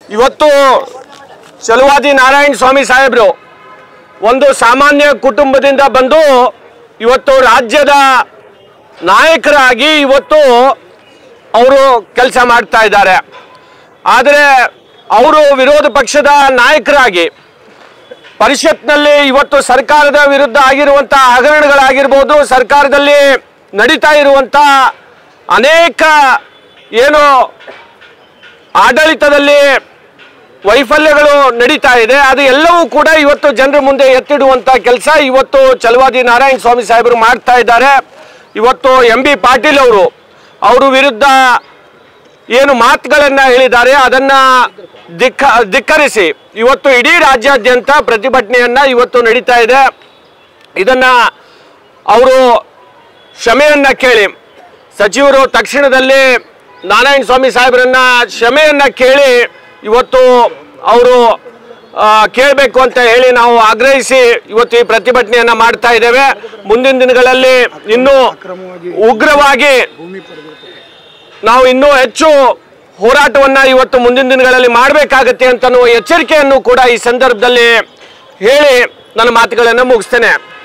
ಇವತ್ತು ಚಲುವಾದಿ ನಾರಾಯಣ ಸ್ವಾಮಿ ಸಾಹೇಬರು ಒಂದು ಸಾಮಾನ್ಯ ಕುಟುಂಬದಿಂದ ಬಂದು ಇವತ್ತು ರಾಜ್ಯದ ನಾಯಕರಾಗಿ ಇವತ್ತು ಅವರು ಕೆಲಸ ಮಾಡ್ತಾ ಇದ್ದಾರೆ ಆದರೆ ಅವರು ವಿರೋಧ ಪಕ್ಷದ ನಾಯಕರಾಗಿ ಪರಿಷತ್ನಲ್ಲಿ ಇವತ್ತು ಸರ್ಕಾರದ ವಿರುದ್ಧ ಆಗಿರುವಂಥ ಹಗರಣಗಳಾಗಿರ್ಬೋದು ಸರ್ಕಾರದಲ್ಲಿ ನಡೀತಾ ಇರುವಂಥ ಅನೇಕ ಏನು ಆಡಳಿತದಲ್ಲಿ ವೈಫಲ್ಯಗಳು ನಡೀತಾ ಇದೆ ಅದು ಎಲ್ಲವೂ ಕೂಡ ಇವತ್ತು ಜನರ ಮುಂದೆ ಎತ್ತಿಡುವಂಥ ಕೆಲಸ ಇವತ್ತು ಚಲವಾದಿ ನಾರಾಯಣ ಸ್ವಾಮಿ ಸಾಹೇಬರು ಮಾಡ್ತಾ ಇದ್ದಾರೆ ಇವತ್ತು ಎಂ ಬಿ ಪಾಟೀಲ್ ಅವರು ಅವ್ರ ವಿರುದ್ಧ ಏನು ಮಾತುಗಳನ್ನು ಹೇಳಿದ್ದಾರೆ ಅದನ್ನ ಧಿಕ್ಕ ಧಿಕ್ಕರಿಸಿ ಇವತ್ತು ಇಡೀ ರಾಜ್ಯಾದ್ಯಂತ ಪ್ರತಿಭಟನೆಯನ್ನ ಇವತ್ತು ನಡೀತಾ ಇದೆ ಇದನ್ನ ಅವರು ಕ್ಷಮೆಯನ್ನ ಕೇಳಿ ಸಚಿವರು ತಕ್ಷಣದಲ್ಲಿ ನಾರಾಯಣ ಸ್ವಾಮಿ ಸಾಹೇಬರನ್ನ ಕ್ಷಮೆಯನ್ನ ಕೇಳಿ ಇವತ್ತು ಅವರು ಕೇಳಬೇಕು ಅಂತ ಹೇಳಿ ನಾವು ಆಗ್ರಹಿಸಿ ಇವತ್ತು ಈ ಪ್ರತಿಭಟನೆಯನ್ನ ಮಾಡ್ತಾ ಇದ್ದೇವೆ ಮುಂದಿನ ದಿನಗಳಲ್ಲಿ ಇನ್ನೂ ಉಗ್ರವಾಗಿ ನಾವು ಇನ್ನೂ ಹೆಚ್ಚು ಹೋರಾಟವನ್ನ ಇವತ್ತು ಮುಂದಿನ ದಿನಗಳಲ್ಲಿ ಮಾಡಬೇಕಾಗತ್ತೆ ಅಂತ ಎಚ್ಚರಿಕೆಯನ್ನು ಕೂಡ ಈ ಸಂದರ್ಭದಲ್ಲಿ ಹೇಳಿ ನನ್ನ ಮಾತುಗಳನ್ನು ಮುಗಿಸ್ತೇನೆ